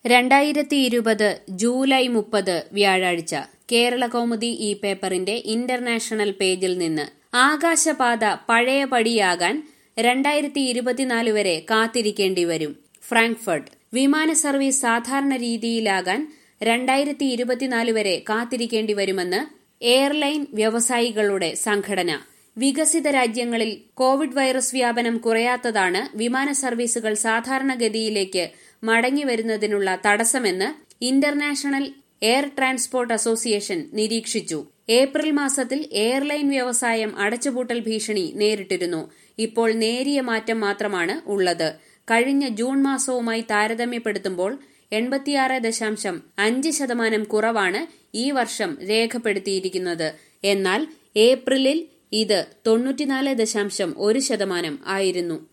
രണ്ടായിരത്തി ഇരുപത് ജൂലൈ മുപ്പത് വ്യാഴാഴ്ച കേരള കൗമുദി ഈ പേപ്പറിന്റെ ഇന്റർനാഷണൽ പേജിൽ നിന്ന് ആകാശപാത പഴയപടിയാകാൻ രണ്ടായിരത്തി ഇരുപത്തിനാല് വരെ കാത്തിരിക്കേണ്ടി വരും ഫ്രാങ്ക്ഫർട്ട് വിമാന സർവീസ് സാധാരണ രീതിയിലാകാൻ രണ്ടായിരത്തി ഇരുപത്തിനാല് വരെ കാത്തിരിക്കേണ്ടി വരുമെന്ന് എയർലൈൻ വ്യവസായികളുടെ സംഘടന വികസിത രാജ്യങ്ങളിൽ കോവിഡ് വൈറസ് വ്യാപനം കുറയാത്തതാണ് വിമാന സർവീസുകൾ സാധാരണഗതിയിലേക്ക് മടങ്ങിവരുന്നതിനുള്ള തടസ്സമെന്ന് ഇന്റർനാഷണൽ എയർ ട്രാൻസ്പോർട്ട് അസോസിയേഷൻ നിരീക്ഷിച്ചു ഏപ്രിൽ മാസത്തിൽ എയർലൈൻ വ്യവസായം അടച്ചുപൂട്ടൽ ഭീഷണി നേരിട്ടിരുന്നു ഇപ്പോൾ നേരിയ മാറ്റം മാത്രമാണ് ഉള്ളത് കഴിഞ്ഞ ജൂൺ മാസവുമായി താരതമ്യപ്പെടുത്തുമ്പോൾ എൺപത്തിയാറ് ദശാംശം അഞ്ച് ശതമാനം കുറവാണ് ഈ വർഷം രേഖപ്പെടുത്തിയിരിക്കുന്നത് എന്നാൽ ഏപ്രിലിൽ ഇത് തൊണ്ണൂറ്റിനാല് ദശാംശം ഒരു ശതമാനം ആയിരുന്നു